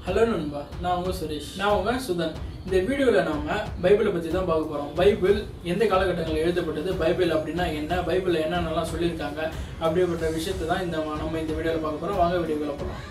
hello நண்பா நான் உங்க சுரேஷ் நான் உங்க சுதன் இந்த வீடியோவில் நாம பைபிளை பற்றி தான் பார்க்க போகிறோம் பைபிள் எந்த காலகட்டங்களில் எழுதப்பட்டது பைபிள் அப்படின்னா என்ன பைபிளில் என்னென்னலாம் சொல்லியிருக்காங்க அப்படிப்பட்ட விஷயத்தை தான் இந்த நம்ம இந்த வீடியோவில் பார்க்க போகிறோம் வாங்க வீடியோக்குள்ள போகலாம்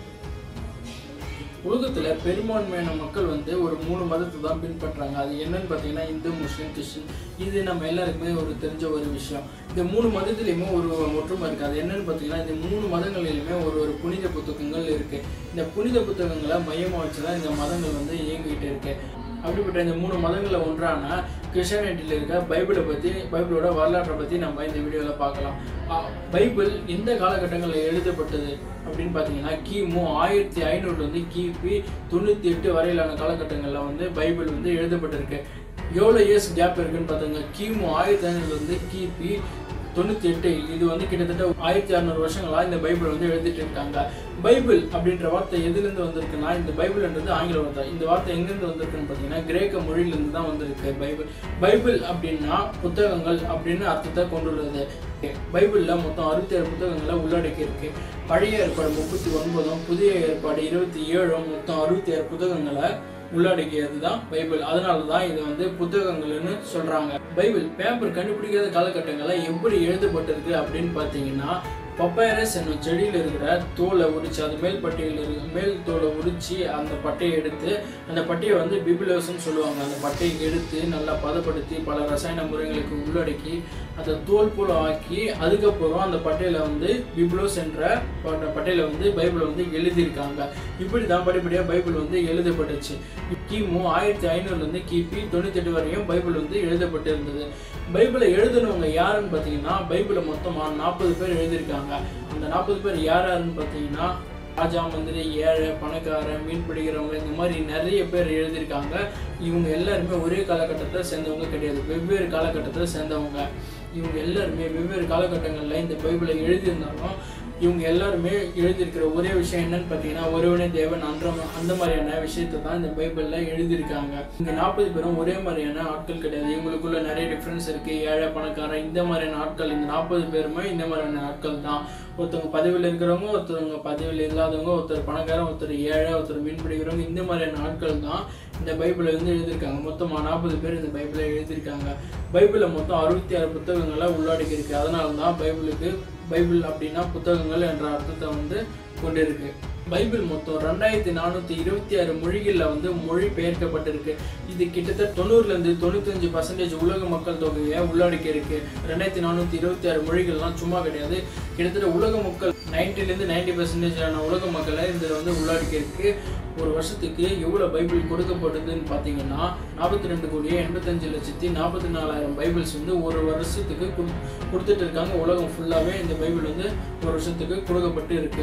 உலகத்துல பெரும்பான்மையான மக்கள் வந்து ஒரு மூணு மதத்தை தான் பின்பற்றுறாங்க அது என்னன்னு பார்த்தீங்கன்னா இந்து முஸ்லீம் கிறிஸ்டின் இது நம்ம எல்லாருக்குமே ஒரு தெரிஞ்ச ஒரு விஷயம் இந்த மூணு மதத்துலையுமே ஒரு ஒற்றுமை இருக்கு அது என்னன்னு பார்த்தீங்கன்னா இந்த மூணு மதங்களிலுமே ஒரு ஒரு புனித புத்தகங்கள் இருக்கு இந்த புனித புத்தகங்களை மையமாக வச்சு தான் இந்த மதங்கள் வந்து இயங்கிட்டு இருக்கு அப்படிப்பட்ட இந்த மூணு மதங்களில் ஒன்றான கிறிஸ்டியானிட்டியில் இருக்க பைபிளை பற்றி பைபிளோட வரலாற்றை பற்றி நம்ம இந்த வீடியோவில் பார்க்கலாம் அஹ் பைபிள் எந்த காலகட்டங்களில் எழுதப்பட்டது அப்படின்னு பார்த்தீங்கன்னா கிமு ஆயிரத்தி ஐநூறுலேருந்து கிபி தொண்ணூற்றி எட்டு வரையிலான காலகட்டங்களில் வந்து பைபிள் வந்து எழுதப்பட்டிருக்கு எவ்வளோ இயர்ஸ் கேப் இருக்குன்னு பார்த்துங்க கிமு ஆயிரத்தி ஐநூறுலேருந்து கிபி தொண்ணூற்றி எட்டு இது வந்து கிட்டத்தட்ட ஆயிரத்தி அறநூறு வருஷங்களா இந்த பைபிள் வந்து எழுதிட்டு இருக்காங்க பைபிள் அப்படின்ற வார்த்தை எதுலேருந்து வந்திருக்குன்னா இந்த பைபிள்ன்றது ஆங்கில வார்த்தை இந்த வார்த்தை எங்கேருந்து வந்திருக்குன்னு பார்த்தீங்கன்னா கிரேக்க மொழியிலேருந்து தான் வந்திருக்கு பைபிள் பைபிள் அப்படின்னா புத்தகங்கள் அப்படின்னு அர்த்தத்தை கொண்டுள்ளது பைபிளில் மொத்தம் அறுபத்தி ஏழு புத்தகங்களை உள்ளடக்கி இருக்கு பழைய ஏற்பாடு முப்பத்தி ஒன்பதும் புதிய ஏற்பாடு இருபத்தி ஏழும் மொத்தம் அறுபத்தி ஏழு புத்தகங்களை உள்ளடக்கியது தான் பைபிள் அதனால தான் இது வந்து புத்தகங்கள்னு சொல்றாங்க பைபிள் பேப்பர் கண்டுபிடிக்காத காலகட்டங்களில் எப்படி எழுதப்பட்டிருக்கு அப்படின்னு பார்த்தீங்கன்னா பப்பைரஸ் என்னும் செடியில் இருக்கிற தோலை உரிச்சு அது மேல் பட்டையில் இருக்கிற மேல் தோலை உரிச்சு அந்த பட்டையை எடுத்து அந்த பட்டையை வந்து பிபிலோஸ்ன்னு சொல்லுவாங்க அந்த பட்டையை எடுத்து நல்லா பதப்படுத்தி பல ரசாயன முறைகளுக்கு உள்ளடக்கி அதை தோல் போல ஆக்கி அதுக்கப்புறம் அந்த பட்டையில வந்து பிப்ளோஸ் என்ற பட்ட- பட்டையில வந்து பைபிளை வந்து எழுதியிருக்காங்க இப்படி தான் படிப்படியாக பைபிள் வந்து எழுதப்பட்டுச்சு கிமு ஆயிரத்தி ஐநூறுலேருந்து கிபி தொண்ணூத்தெட்டு வரையும் பைபிள் வந்து எழுதப்பட்டு இருந்தது பைபிளை எழுதுனவங்க யாருன்னு பார்த்தீங்கன்னா பைபிளை மொத்தமாக நாற்பது பேர் எழுதியிருக்காங்க அந்த நாற்பது பேர் யார் யாருன்னு பார்த்தீங்கன்னா ராஜா மந்திரி ஏழை பணக்காரன் மீன் பிடிக்கிறவங்க இந்த மாதிரி நிறைய பேர் எழுதியிருக்காங்க இவங்க எல்லாருமே ஒரே காலகட்டத்தை சேர்ந்தவங்க கிடையாது வெவ்வேறு காலகட்டத்தை சேர்ந்தவங்க இவங்க எல்லாருமே வெவ்வேறு காலகட்டங்களில் இந்த பைபிளை எழுதியிருந்தாலும் இவங்க எல்லாருமே எழுதியிருக்கிற ஒரே விஷயம் என்னன்னு பார்த்தீங்கன்னா ஒருவனே தேவன் அந்த அந்த மாதிரியான விஷயத்தை தான் இந்த பைபிளில் எழுதியிருக்காங்க இங்கே நாற்பது பேரும் ஒரே மாதிரியான ஆட்கள் கிடையாது இவங்களுக்குள்ள நிறைய டிஃப்ரென்ஸ் இருக்கு ஏழை பணக்காரன் இந்த மாதிரியான ஆட்கள் இந்த நாற்பது பேருமே இந்த மாதிரியான ஆட்கள் தான் ஒருத்தவங்க பதவியில் இருக்கிறவங்க ஒருத்தவங்க பதவியில் இல்லாதவங்க ஒருத்தர் பணக்காரன் ஒருத்தர் ஏழை ஒருத்தர் மீன் பிடிக்கிறவங்க இந்த மாதிரியான ஆட்கள் தான் இந்த பைபிளை வந்து எழுதியிருக்காங்க மொத்தமாக நாற்பது பேர் இந்த பைபிளை எழுதியிருக்காங்க பைபிளில் மொத்தம் அறுபத்தி ஆறு புத்தகங்களை உள்ளடக்கி இருக்கு அதனால தான் பைபிளுக்கு பைபிள் அப்படின்னா புத்தகங்கள் என்ற அர்த்தத்தை வந்து கொண்டிருக்கு பைபிள் மொத்தம் ரெண்டாயிரத்தி நானூற்றி இருபத்தி ஆறு மொழிகளில் வந்து மொழி பெயர்க்கப்பட்டிருக்கு இது கிட்டத்தட்ட தொண்ணூறுலேருந்து தொண்ணூத்தஞ்சு பர்சன்டேஜ் உலக மக்கள் தொகையை உள்ளடக்கி இருக்கு ரெண்டாயிரத்தி நானூற்றி இருபத்தி ஆறு மொழிகள்லாம் சும்மா கிடையாது கிட்டத்தட்ட உலக மக்கள் நைன்டிலேருந்து நைன்டி பர்சன்டேஜான உலக மக்களை இந்த வந்து உள்ளடக்கி இருக்கு ஒரு வருஷத்துக்கு எவ்வளோ பைபிள் கொடுக்கப்படுதுன்னு பார்த்தீங்கன்னா நாற்பத்தி ரெண்டு கோடியே எண்பத்தஞ்சு லட்சத்தி நாற்பத்தி நாலாயிரம் பைபிள்ஸ் வந்து ஒரு வருஷத்துக்கு கொடு- கொடுத்துட்டு இருக்காங்க உலகம் ஃபுல்லாகவே இந்த பைபிள் வந்து ஒரு வருஷத்துக்கு கொடுக்கப்பட்டு இருக்கு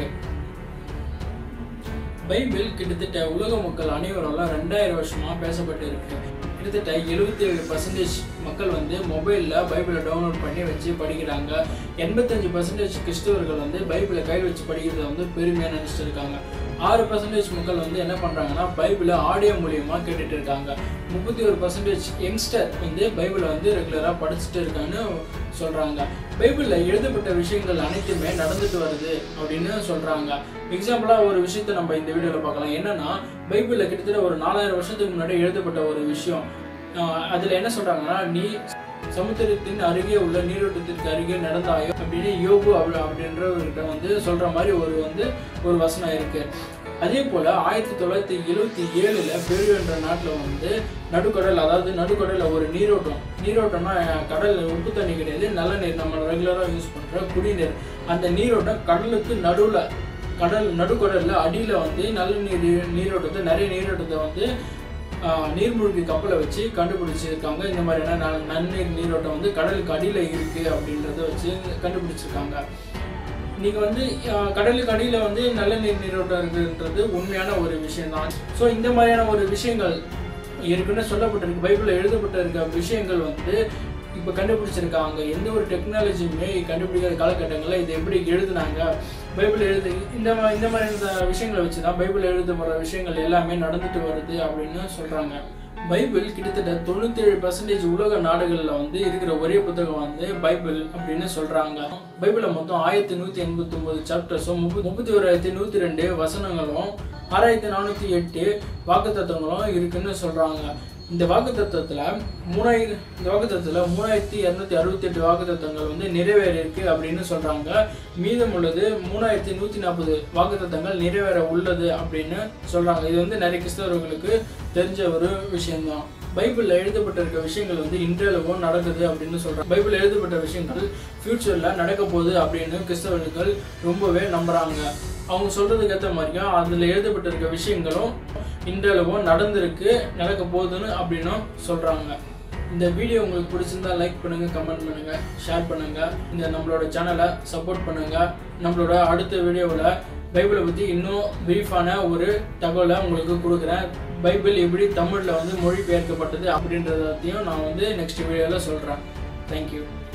பைபிள் கிட்டத்தட்ட உலக மக்கள் அனைவராலும் ரெண்டாயிரம் வருஷமா பேசப்பட்டு இருக்கு கிட்டத்தட்ட எழுபத்தி ஏழு பர்சன்டேஜ் மக்கள் வந்து மொபைலில் பைபிளை டவுன்லோட் பண்ணி வச்சு படிக்கிறாங்க எண்பத்தஞ்சு பர்சன்டேஜ் கிறிஸ்தவர்கள் வந்து பைபிளை கை வச்சு படிக்கிறத வந்து பெருமையாக நினச்சிட்டு இருக்காங்க ஆறு பர்சன்டேஜ் மக்கள் வந்து என்ன பண்ணுறாங்கன்னா பைபிளை ஆடியோ மூலியமாக கேட்டுட்டு இருக்காங்க முப்பத்தி ஒரு பர்சன்டேஜ் யங்ஸ்டர் வந்து பைபிளை வந்து ரெகுலராக படிச்சுட்டு இருக்கான்னு சொல்கிறாங்க பைபிளில் எழுதப்பட்ட விஷயங்கள் அனைத்துமே நடந்துட்டு வருது அப்படின்னு சொல்கிறாங்க எக்ஸாம்பிளாக ஒரு விஷயத்தை நம்ம இந்த வீடியோவில் பார்க்கலாம் என்னன்னா பைபிளில் கிட்டத்தட்ட ஒரு நாலாயிரம் வருஷத்துக்கு முன்னாடி எழுதப்பட்ட ஒரு விஷயம் அதில் என்ன சொல்கிறாங்கன்னா நீ சமுத்திரத்தின் அருகே உள்ள நீரோட்டத்திற்கு அருகே நடந்தாயோ அப்படின்னு யோகு அப்படி அப்படின்றவர்கிட்ட வந்து சொல்ற மாதிரி ஒரு வந்து ஒரு வசனம் இருக்கு அதே போல ஆயிரத்தி தொள்ளாயிரத்தி எழுவத்தி ஏழுல பெரு என்ற நாட்டில் வந்து நடுக்கடல் அதாவது நடுக்கடல்ல ஒரு நீரோட்டம் நீரோட்டம்னா அஹ், கடல் உப்பு தண்ணி கிடையாது நல்ல நீர் நம்ம ரெகுலராக யூஸ் பண்ற குடிநீர் அந்த நீரோட்டம் கடலுக்கு நடுவுல கடல் நடுக்கடல்ல அடியில வந்து நல்ல நீர் நீரோட்டத்தை நிறைய நீரோட்டத்தை வந்து ஆஹ், நீர்மூழ்கி கப்பலை வச்சு கண்டுபிடிச்சிருக்காங்க இந்த மாதிரியான ந- நன்னீர் நீரோட்டம் வந்து கடலுக்கு அடியில் இருக்கு அப்படின்றத வச்சு கண்டுபிடிச்சிருக்காங்க நீங்க வந்து ஆஹ், கடலுக்கு அடியில் வந்து நல்ல நீர் நீரோட்டம் இருக்குன்றது உண்மையான ஒரு விஷயம் தான் ஸோ இந்த மாதிரியான ஒரு விஷயங்கள் ஏற்கனவே சொல்லப்பட்டிருக்கு பைபிளில் எழுதப்பட்டிருக்க விஷயங்கள் வந்து இப்போ கண்டுபிடிச்சிருக்காங்க எந்த ஒரு டெக்னாலஜியுமே கண்டுபிடிக்காத காலகட்டங்களில் இது எப்படி எழுதுனாங்க பைபிள் எழுது இந்த மா- இந்த மாதிரியான விஷயங்களை வச்சு தான் பைபிள் எழுத போகிற விஷயங்கள் எல்லாமே நடந்துட்டு வருது அப்படின்னு சொல்கிறாங்க பைபிள் கிட்டத்தட்ட தொண்ணூத்தேழு பர்சன்டேஜ் உலக நாடுகளில் வந்து இருக்கிற ஒரே புத்தகம் வந்து பைபிள் அப்படின்னு சொல்றாங்க பைபிளில் மொத்தம் ஆயிரத்தி நூற்றி எண்பத்தி ஒன்பது சாப்டர்ஸும் முப்பத்தி முப்பத்தி ஓராயிரத்தி நூற்றி ரெண்டு வசனங்களும் ஆறாயிரத்தி நானூற்றி எட்டு வாக்குத்தத்தங்களும் இருக்குன்னு சொல்றாங்க இந்த வாக்குத்தத்தத்தில் மூணாயிரம் இந்த வாக்குத்தத்தத்தில் மூணாயிரத்தி இரநூத்தி அறுபத்தி எட்டு வாக்குத்தத்தங்கள் வந்து நிறைவேறியிருக்கு அப்படின்னு சொல்றாங்க மீதம் உள்ளது மூணாயிரத்தி நூற்றி நாற்பது வாக்குத்தத்தங்கள் நிறைவேற உள்ளது அப்படின்னு சொல்றாங்க இது வந்து நிறைய கிறிஸ்தவர்களுக்கு தெரிஞ்ச ஒரு விஷயம்தான் பைபிளில் எழுதப்பட்டிருக்க விஷயங்கள் வந்து இன்றளவும் நடக்குது அப்படின்னு சொல்றாங்க பைபிளில் எழுதப்பட்ட விஷயங்கள் ஃப்யூச்சரில் நடக்க போகுது அப்படின்னு கிறிஸ்தவர்கள் ரொம்பவே நம்புறாங்க அவங்க சொல்றதுக்கு ஏற்ற மாதிரியும் அதில் எழுதப்பட்டிருக்க விஷயங்களும் இன்றளவும் நடந்திருக்கு நடக்க போகுதுன்னு அப்படின்னும் சொல்றாங்க இந்த வீடியோ உங்களுக்கு பிடிச்சிருந்தா லைக் பண்ணுங்க கமெண்ட் பண்ணுங்க ஷேர் பண்ணுங்க இந்த நம்மளோட சேனலை சப்போர்ட் பண்ணுங்க நம்மளோட அடுத்த வீடியோவில் பைபிளை பற்றி இன்னும் பிரீஃபான ஒரு தகவலை உங்களுக்கு கொடுக்குறேன் பைபிள் எப்படி தமிழில் வந்து மொழிபெயர்க்கப்பட்டது அப்படின்றதையும் நான் வந்து நெக்ஸ்ட் வீடியோவில் சொல்கிறேன் தேங்க்யூ